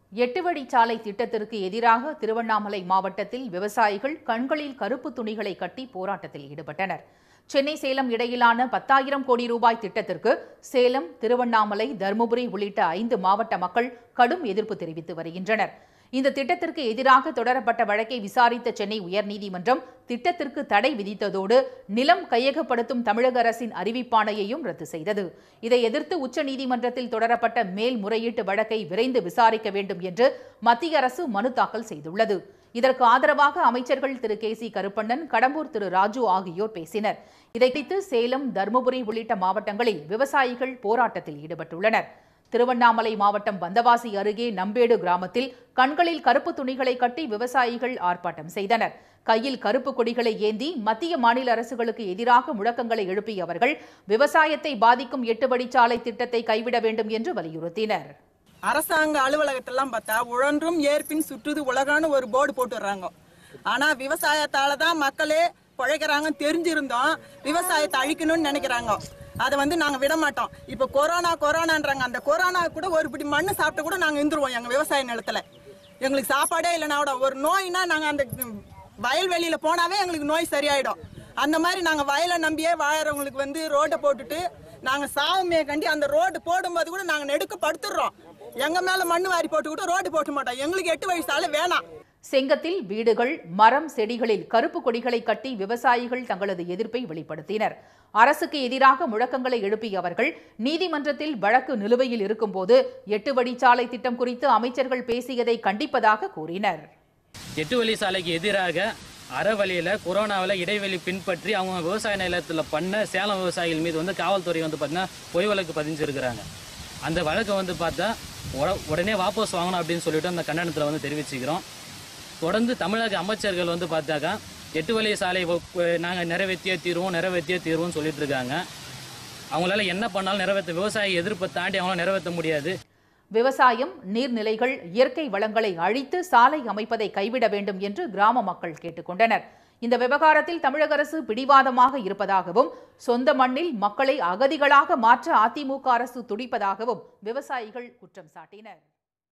எட்டு வழிச்சாலை திட்டத்திற்கு எதிராக திருவண்ணாமலை மாவட்டத்தில் விவசாயிகள் கண்களில் கருப்பு துணிகளை கட்டி போராட்டத்தில் ஈடுபட்டனர் சென்னை சேலம் இடையிலான பத்தாயிரம் கோடி ரூபாய் திட்டத்திற்கு சேலம் திருவண்ணாமலை தருமபுரி உள்ளிட்ட ஐந்து மாவட்ட மக்கள் கடும் எதிர்ப்பு தெரிவித்து வருகின்றனர் இந்த திட்டத்திற்கு எதிராக தொடரப்பட்ட வழக்கை விசாரித்த சென்னை உயர்நீதிமன்றம் திட்டத்திற்கு தடை விதித்ததோடு நிலம் கையகப்படுத்தும் தமிழக அரசின் அறிவிப்பாணையையும் ரத்து செய்தது இதை எதிர்த்து உச்சநீதிமன்றத்தில் தொடரப்பட்ட மேல்முறையீட்டு வழக்கை விரைந்து விசாரிக்க வேண்டும் என்று மத்திய அரசு மனு தாக்கல் செய்துள்ளது இதற்கு ஆதரவாக அமைச்சர்கள் திரு கே சி கருப்பண்ணன் கடம்பூர் திரு ராஜு ஆகியோர் பேசினர் இதை குறித்து சேலம் தருமபுரி உள்ளிட்ட மாவட்டங்களில் விவசாயிகள் போராட்டத்தில் ஈடுபட்டுள்ளனர் திருவண்ணாமலை மாவட்டம் பந்தவாசி அருகே நம்பேடு கிராமத்தில் கண்களில் கருப்பு துணிகளை கட்டி விவசாயிகள் ஆர்ப்பாட்டம் செய்தனர் கையில் கருப்பு கொடிகளை ஏந்தி மத்திய மாநில அரசுகளுக்கு எதிராக முழக்கங்களை எழுப்பிய அவர்கள் விவசாயத்தை பாதிக்கும் எட்டு வழிச்சாலை திட்டத்தை கைவிட வேண்டும் என்று வலியுறுத்தினர் அரசாங்க அலுவலகத்தெல்லாம் பார்த்தா உழன்றும் ஏற்பின் சுற்றுது உலகான்னு ஒரு போர்டு போட்டு வர்றாங்க ஆனா விவசாயத்தால தான் மக்களே பிழைக்கிறாங்கன்னு தெரிஞ்சிருந்தோம் விவசாயத்தை அழிக்கணும்னு நினைக்கிறாங்க அதை வந்து நாங்க விட மாட்டோம் இப்ப கொரோனா கொரோனான்றாங்க அந்த கொரோனா கூட ஒரு பிடி மண்ணு சாப்பிட்டு கூட நாங்க இருந்துருவோம் எங்க விவசாய நிலத்துல எங்களுக்கு சாப்பாடே இல்லைனா கூட ஒரு நோய்னா நாங்க அந்த வயல்வெளியில போனாவே எங்களுக்கு நோய் சரியாயிடும் அந்த மாதிரி நாங்க வயலை நம்பியே வாழறவங்களுக்கு வந்து ரோட்டை போட்டுட்டு நாங்க சாவமே கண்டி அந்த ரோடு போடும்போது கூட நாங்க நெடுக்க படுத்துடுறோம் எங்க மேல மண்ணு வாரி போட்டுக்கிட்டு ரோடு போட்டு மாட்டோம் எங்களுக்கு எட்டு வயசு சாலை வேணாம் செங்கத்தில் வீடுகள் மரம் செடிகளில் கருப்பு கொடிகளை கட்டி விவசாயிகள் தங்களது எதிர்ப்பை வெளிப்படுத்தினர் அரசுக்கு எதிராக முழக்கங்களை எழுப்பிய அவர்கள் நீதிமன்றத்தில் வழக்கு நிலுவையில் இருக்கும்போது எட்டு வழிச்சாலை திட்டம் குறித்து அமைச்சர்கள் பேசியதை கண்டிப்பதாக கூறினர் எட்டு வழி சாலைக்கு எதிராக அறவழியில் கொரோனாவில் இடைவெளி பின்பற்றி அவங்க விவசாய நிலத்தில் பண்ண சேலம் விவசாயிகள் மீது வந்து காவல்துறை வந்து பார்த்தீங்கன்னா பொய் வழக்கு பதிஞ்சிருக்கிறாங்க அந்த வழக்கை வந்து பார்த்தா உட- உடனே வாபஸ் வாங்கணும் அப்படின்னு சொல்லிட்டு அந்த கண்டனத்தில் வந்து தெரிவிச்சுக்கிறோம் தொடர்ந்து தமிழக அமைச்சர்கள் வந்து பார்த்தாக்கா எட்டு வழி சாலை நாங்கள் நிறைவேற்றியே தீர்வோம் நிறைவேற்றியே தீர்வோம்னு சொல்லிட்டு இருக்காங்க அவங்களால என்ன பண்ணாலும் நிறைவேற்ற விவசாய எதிர்ப்பை தாண்டி அவங்களால நிறைவேற்ற முடியாது விவசாயம் நீர்நிலைகள் இயற்கை வளங்களை அழித்து சாலை அமைப்பதை கைவிட வேண்டும் என்று கிராம மக்கள் கேட்டுக்கொண்டனர் இந்த விவகாரத்தில் தமிழக அரசு பிடிவாதமாக இருப்பதாகவும் சொந்த மண்ணில் மக்களை அகதிகளாக மாற்ற அதிமுக அரசு துடிப்பதாகவும் விவசாயிகள் குற்றம் சாட்டினர்